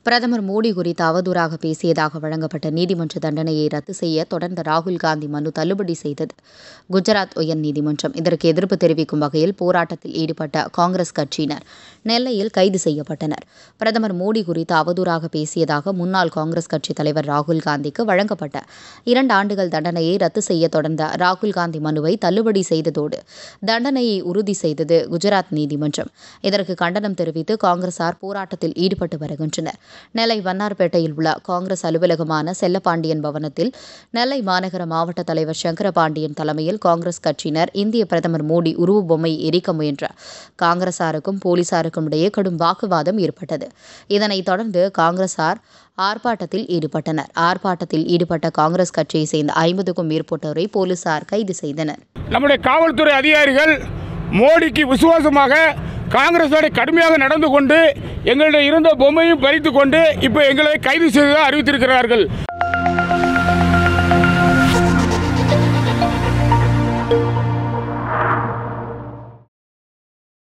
பிரதமர் மோடி குறித்து அவதூறாக பேசியதாக வழங்கப்பட்ட நீதிமன்ற தண்டனையை ரத்து செய்ய தொடர்ந்த ராகுல் காந்தி மனு தள்ளுபடி செய்தது குஜராத் உயர்நீதிமன்றம் இதற்கு எதிர்ப்பு தெரிவிக்கும் வகையில் போராட்டத்தில் ஈடுபட்ட காங்கிரஸ் கட்சியினர் நெல்லையில் கைது செய்யப்பட்டனர் பிரதமர் மோடி குறித்து அவதூறாக பேசியதாக முன்னாள் காங்கிரஸ் கட்சி தலைவர் ராகுல் காந்திக்கு வழங்கப்பட்ட இரண்டு ஆண்டுகள் தண்டனையை ரத்து செய்ய தொடர்ந்த ராகுல் காந்தி மனுவை தள்ளுபடி செய்ததோடு தண்டனையை உறுதி செய்தது குஜராத் நீதிமன்றம் இதற்கு கண்டனம் தெரிவித்து காங்கிரசார் போராட்டத்தில் ஈடுபட்டு வருகின்றனர் நெல்லை வண்ணார்பேட்டையில் உள்ள காங்கிரஸ் அலுவலகமான செல்லப்பாண்டியன் பவனத்தில் நெல்லை மாநகர மாவட்ட தலைவர் சங்கரபாண்டியன் தலைமையில் காங்கிரஸ் கட்சியினர் இந்திய பிரதமர் மோடி உருவ பொம்மை எரிக்க முயன்ற காங்கிரசாருக்கும் போலீசாருக்கும் இடையே கடும் வாக்குவாதம் ஏற்பட்டது இதனைத் தொடர்ந்து காங்கிரசார் ஆர்ப்பாட்டத்தில் ஈடுபட்டனர் ஆர்ப்பாட்டத்தில் ஈடுபட்ட காங்கிரஸ் கட்சியை சேர்ந்த ஐம்பதுக்கும் மேற்பட்டோரை போலீசார் கைது செய்தனர் நம்முடைய காவல்துறை அதிகாரிகள் மோடிக்கு விசுவாசமாக காங்கிரஸோட கடுமையாக நடந்து கொண்டு எங்களுடைய இருந்த பொம்மையும் பறித்து கொண்டு இப்போ எங்களை கைது செய்ததாக அறிவித்திருக்கிறார்கள்